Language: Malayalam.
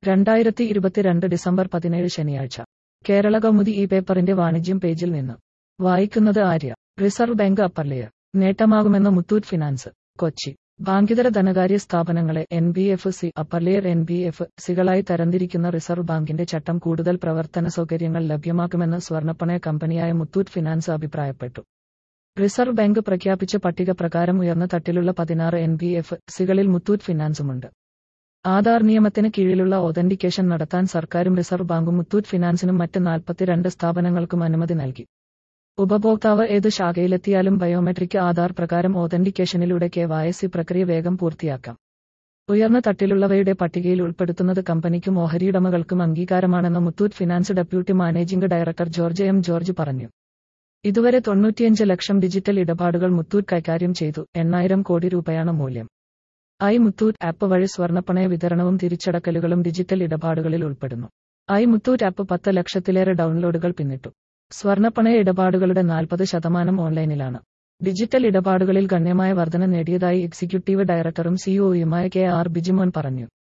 രണ്ടായിരത്തി ഇരുപത്തിരണ്ട് ഡിസംബർ പതിനേഴ് ശനിയാഴ്ച കേരള കൗമുദി ഈ പേപ്പറിന്റെ വാണിജ്യം പേജിൽ നിന്ന് വായിക്കുന്നത് Arya reserve bank upper layer നേട്ടമാകുമെന്ന് മുത്തൂറ്റ് ഫിനാൻസ് കൊച്ചി ബാങ്കിതര ധനകാര്യ സ്ഥാപനങ്ങളെ N B F C upper layer N B F സികളായി തരംതിരിക്കുന്ന റിസർവ് ബാങ്കിന്റെ ചട്ടം കൂടുതൽ പ്രവർത്തന സൗകര്യങ്ങൾ ലഭ്യമാക്കുമെന്ന് സ്വർണ്ണപ്പണയ കമ്പനിയായ മുത്തൂറ്റ് ഫിനാൻസ് അഭിപ്രായപ്പെട്ടു റിസർവ് ബാങ്ക് പ്രഖ്യാപിച്ച പട്ടിക പ്രകാരം ഉയർന്ന തട്ടിലുള്ള പതിനാറ് എൻ ബി എഫ് സികളിൽ മുത്തൂറ്റ് ഫിനാൻസുമുണ്ട് ആധാർ നിയമത്തിന് കീഴിലുള്ള ഓതന്റിക്കേഷൻ നടത്താൻ സർക്കാരും റിസർവ് ബാങ്കും മുത്തൂറ്റ് ഫിനാൻസിനും മറ്റ് നാൽപ്പത്തിരണ്ട് സ്ഥാപനങ്ങൾക്കും അനുമതി നൽകി ഉപഭോക്താവ് ഏത് ശാഖയിലെത്തിയാലും ബയോമെട്രിക് ആധാർ പ്രകാരം ഓതന്റിക്കേഷനിലൂടെ കെ വൈ സി പ്രക്രിയ വേഗം പൂർത്തിയാക്കാം ഉയർന്ന തട്ടിലുള്ളവയുടെ പട്ടികയിൽ ഉൾപ്പെടുത്തുന്നത് കമ്പനിക്കും ഓഹരിയുടമകൾക്കും അംഗീകാരമാണെന്ന് Muthoot finance deputy managing director George M George പറഞ്ഞു ഇതുവരെ തൊണ്ണൂറ്റിയഞ്ച് ലക്ഷം ഡിജിറ്റൽ ഇടപാടുകൾ മുത്തൂറ്റ് കൈകാര്യം ചെയ്തു എണ്ണായിരം കോടി രൂപയാണ് മൂല്യം ഐ മുത്തൂറ്റ് ആപ്പ് വഴി സ്വർണ്ണപ്പണയ വിതരണവും തിരിച്ചടക്കലുകളും ഡിജിറ്റൽ ഇടപാടുകളിൽ ഉൾപ്പെടുന്നു ഐ മുത്തൂറ്റ് ആപ്പ് പത്ത് ലക്ഷത്തിലേറെ ഡൗൺലോഡുകൾ പിന്നിട്ടു സ്വർണ്ണപ്പണയ ഇടപാടുകളുടെ നാൽപ്പത് ശതമാനം ഓൺലൈനിലാണ് ഡിജിറ്റൽ ഇടപാടുകളിൽ ഗണ്യമായ വർധന നേടിയതായി എക്സിക്യൂട്ടീവ് ഡയറക്ടറും സിഇഒയുമായ കെ ആർ ബിജിമോൻ പറഞ്ഞു